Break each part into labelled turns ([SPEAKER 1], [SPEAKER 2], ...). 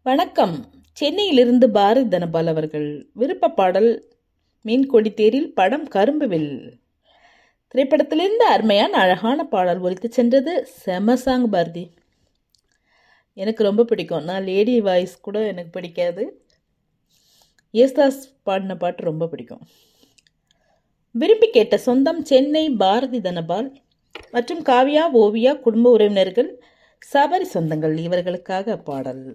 [SPEAKER 1] வணக்கம் சென்னையிலிருந்து பாரதி தனபால் அவர்கள் விருப்ப பாடல் மீன் கொடித்தேரில் படம் கரும்புவில் திரைப்படத்திலிருந்து அருமையான அழகான பாடல் ஒலித்து சென்றது செம சாங் பாரதி எனக்கு ரொம்ப பிடிக்கும் நான் லேடி வாய்ஸ் கூட எனக்கு பிடிக்காது யேசுதாஸ் பாடின பாட்டு ரொம்ப பிடிக்கும் விரும்பி கேட்ட சொந்தம் சென்னை பாரதி தனபால் மற்றும் காவியா ஓவியா குடும்ப உறவினர்கள் சபரி சொந்தங்கள் இவர்களுக்காக பாடல்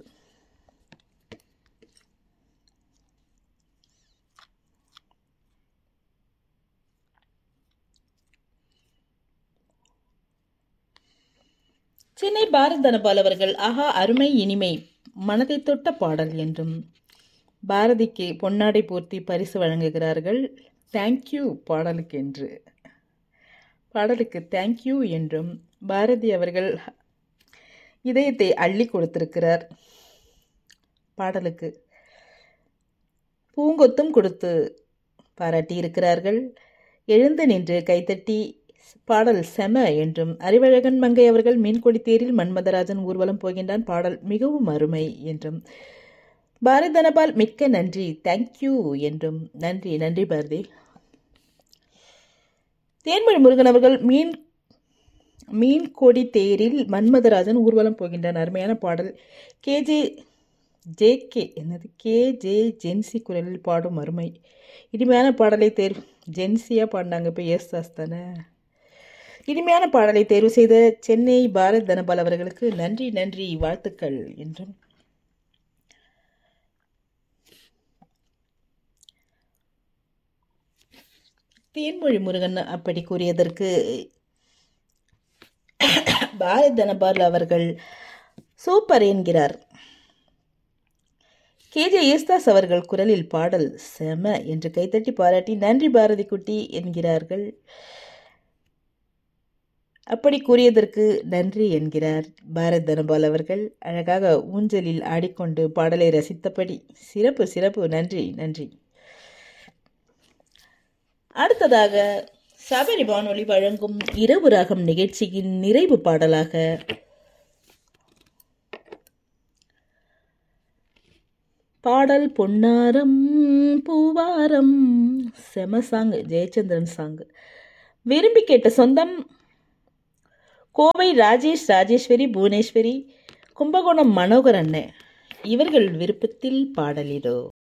[SPEAKER 1] சென்னை பாரத் தனபால் அவர்கள் ஆஹா அருமை இனிமை மனதை தொட்ட பாடல் என்றும் பாரதிக்கு பொன்னாடை பூர்த்தி பரிசு வழங்குகிறார்கள் தேங்க்யூ பாடலுக்கு என்று பாடலுக்கு தேங்க்யூ என்றும் பாரதி அவர்கள் இதயத்தை அள்ளி கொடுத்திருக்கிறார் பாடலுக்கு பூங்கொத்தும் கொடுத்து பாராட்டி இருக்கிறார்கள் எழுந்து நின்று கைத்தட்டி பாடல் செம என்றும் அறிவழகன் மங்கை அவர்கள் மீன்கொடி தேரில் மன்மதராஜன் ஊர்வலம் போகின்றான் பாடல் மிகவும் அருமை என்றும் பாரத் தனபால் மிக்க நன்றி தேங்க்யூ என்றும் நன்றி நன்றி பாரதி தேன்மொழி முருகன் அவர்கள் மீன் மீன் கொடி தேரில் மன்மதராஜன் ஊர்வலம் போகின்றான் அருமையான பாடல் கேஜே ஜே கே என்னது கே ஜே ஜென்சி குரலில் பாடும் அருமை இனிமையான பாடலை தேர்வு ஜென்சியாக பாடினாங்க இப்போ ஏசுதாஸ் தானே இனிமையான பாடலை தேர்வு செய்த சென்னை பாரத் தனபால் அவர்களுக்கு நன்றி நன்றி வாழ்த்துக்கள் என்றும் தேன்மொழி முருகன் அப்படி கூறியதற்கு பாரத் தனபால் அவர்கள் சூப்பர் என்கிறார் கேஜே யேசுதாஸ் அவர்கள் குரலில் பாடல் செம என்று கைத்தட்டி பாராட்டி நன்றி பாரதி குட்டி என்கிறார்கள் அப்படி கூறியதற்கு நன்றி என்கிறார் பாரத் தனபால் அவர்கள் அழகாக ஊஞ்சலில் ஆடிக்கொண்டு பாடலை ரசித்தபடி சிறப்பு சிறப்பு நன்றி நன்றி அடுத்ததாக சபரி வானொலி வழங்கும் இரவு ராகம் நிகழ்ச்சியின் நிறைவு பாடலாக பாடல் பொன்னாரம் பூவாரம் செம சாங் ஜெயச்சந்திரன் சாங் விரும்பி கேட்ட சொந்தம் கோவை ராஜேஷ் ராஜேஸ்வரி புவனேஸ்வரி கும்பகோணம் மனோகர் அண்ணன் இவர்கள் விருப்பத்தில் பாடலிடோ